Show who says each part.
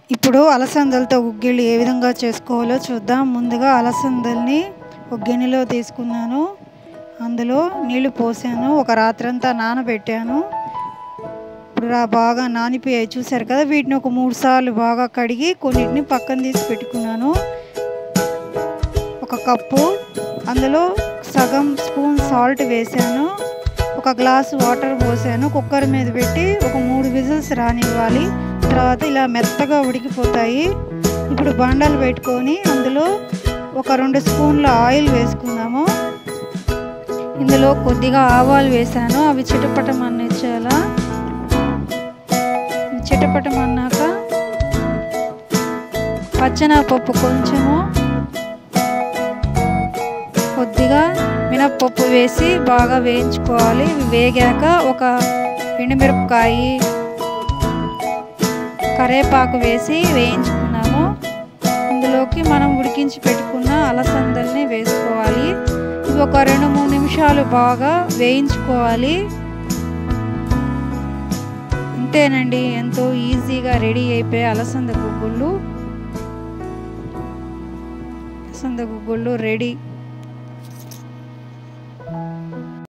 Speaker 1: ఇప్పుడు అలసందలతో గుగ్గిళ్ళు ఏ విధంగా చేసుకోవాలో చూద్దాం ముందుగా అలసందల్ని ఒక గిన్నెలో తీసుకున్నాను అందులో నీళ్లు పోసాను ఒక రాత్రంతా నానబెట్టాను ఇప్పుడు రా బాగా నానిపోయాయి చూసారు కదా వీటిని ఒక మూడు సార్లు బాగా కడిగి కొన్నిటిని పక్కన తీసి పెట్టుకున్నాను ఒక కప్పు అందులో సగం స్పూన్ సాల్ట్ వేసాను ఒక గ్లాసు వాటర్ పోసాను కుక్కర్ మీద పెట్టి ఒక మూడు విజిల్స్ రానివ్వాలి తర్వాత ఇలా మెత్తగా ఉడికిపోతాయి ఇప్పుడు బండలు పెట్టుకొని అందులో ఒక రెండు స్పూన్ల ఆయిల్ వేసుకుందాము ఇందులో కొద్దిగా ఆవాలు వేసాను అవి చిటపటమన్నిచ్చేలా చిటపటమన్నాక పచ్చనపప్పు కొంచెము కొద్దిగా మినప్పప్పు వేసి బాగా వేయించుకోవాలి ఇవి వేగాక ఒక ఎండుమిరపకాయ కరేపాకు వేసి వేయించుకున్నాము ఇందులోకి మనం ఉడికించి పెట్టుకున్న అలసందల్ని వేసుకోవాలి ఇవి ఒక రెండు మూడు నిమిషాలు బాగా వేయించుకోవాలి అంతేనండి ఎంతో ఈజీగా రెడీ అయిపోయే అలసంద గుగ్గుళ్ళు అలసంద గుగ్గుళ్ళు రెడీ